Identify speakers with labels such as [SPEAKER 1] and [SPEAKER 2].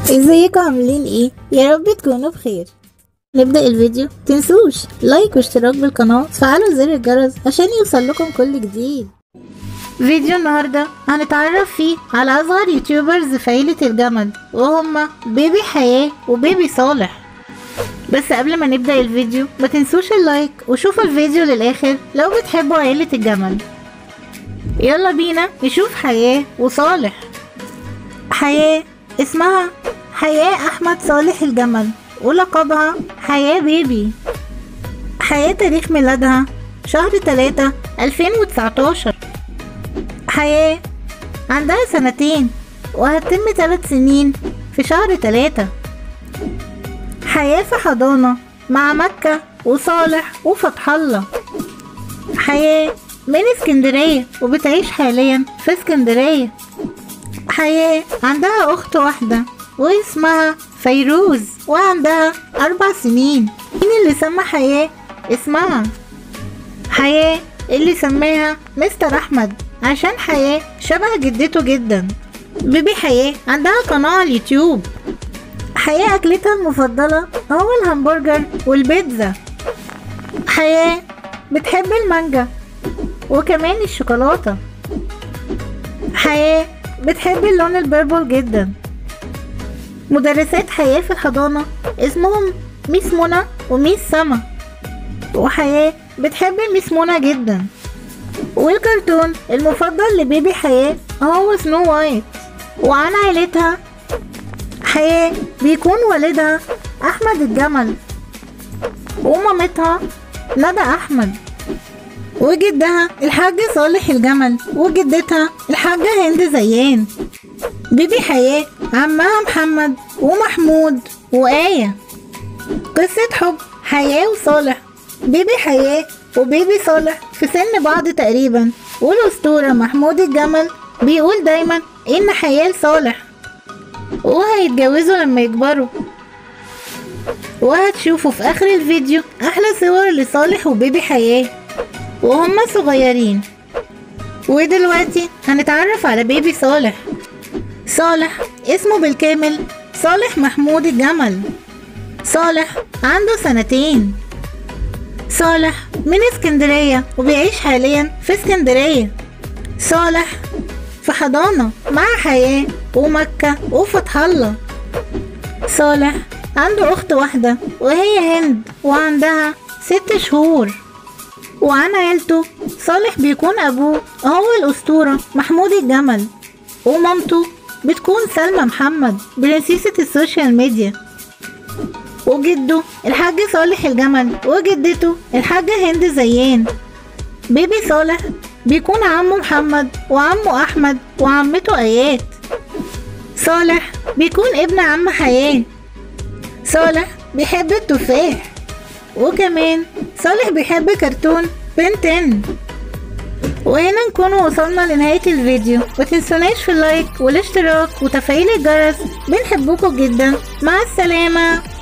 [SPEAKER 1] ازيكم عاملين ايه يا رب تكونوا بخير نبدأ الفيديو تنسوش لايك واشتراك بالقناة وتفعلوا زر الجرس عشان يوصل لكم كل جديد فيديو النهاردة هنتعرف فيه على أصغر يوتيوبرز في عيلة الجمل وهما بيبي حياة وبيبي صالح بس قبل ما نبدأ الفيديو ما تنسوش اللايك وشوفوا الفيديو للآخر لو بتحبوا عيلة الجمل يلا بينا نشوف حياة وصالح حياة اسمها حياة أحمد صالح الجمل ولقبها حياة بيبي حياة تاريخ ميلادها شهر تلاتة ألفين وتسعتاشر حياة عندها سنتين وهتتم تلات سنين في شهر تلاتة حياة في حضانة مع مكة وصالح وفتح الله حياة من اسكندرية وبتعيش حاليا في اسكندرية حياة عندها أخت واحدة واسمها فيروز وعندها أربع سنين مين اللي سمى حياة اسمها حياة اللي سماها مستر أحمد عشان حياة شبه جدته جدا بيبي حياة عندها قناة على اليوتيوب حياة أكلتها المفضلة هو الهمبرجر والبيتزا حياة بتحب المانجا وكمان الشوكولاتة حياة بتحب اللون البيربل جدا مدرسات حياة في الحضانة اسمهم ميس منى وميس سما وحياة بتحب ميس منى جدا والكرتون المفضل لبيبي حياة هو سنو وايت وعن عيلتها حياة بيكون والدها أحمد الجمل ومامتها ندى أحمد وجدها الحاج صالح الجمل وجدتها الحاجة هند زيان بيبي حياة عمها محمد ومحمود وآية قصة حب حياة وصالح بيبي حياة وبيبي صالح في سن بعض تقريبا والأسطورة محمود الجمل بيقول دايما إن حياة لصالح وهيتجوزوا لما يكبروا وهتشوفوا في آخر الفيديو أحلى صور لصالح وبيبي حياة وهما صغيرين ودلوقتي هنتعرف على بيبي صالح صالح اسمه بالكامل صالح محمود الجمل صالح عنده سنتين صالح من اسكندرية وبيعيش حاليا في اسكندرية صالح في حضانة مع حياة ومكة وفتح الله صالح عنده أخت واحدة وهي هند وعندها ست شهور وعن عيلته صالح بيكون أبوه هو الأسطورة محمود الجمل ومامته بتكون سلمى محمد برنسيسة السوشيال ميديا وجده الحاج صالح الجمل وجدته الحاجة هند زيان بيبي صالح بيكون عمه محمد وعمه أحمد وعمته آيات صالح بيكون ابن عم حياة صالح بيحب التفاح وكمان صالح بيحب كرتون بنتين وهنا نكون وصلنا لنهاية الفيديو متنسوناش في اللايك والاشتراك وتفعيل الجرس بنحبكم جدا مع السلامة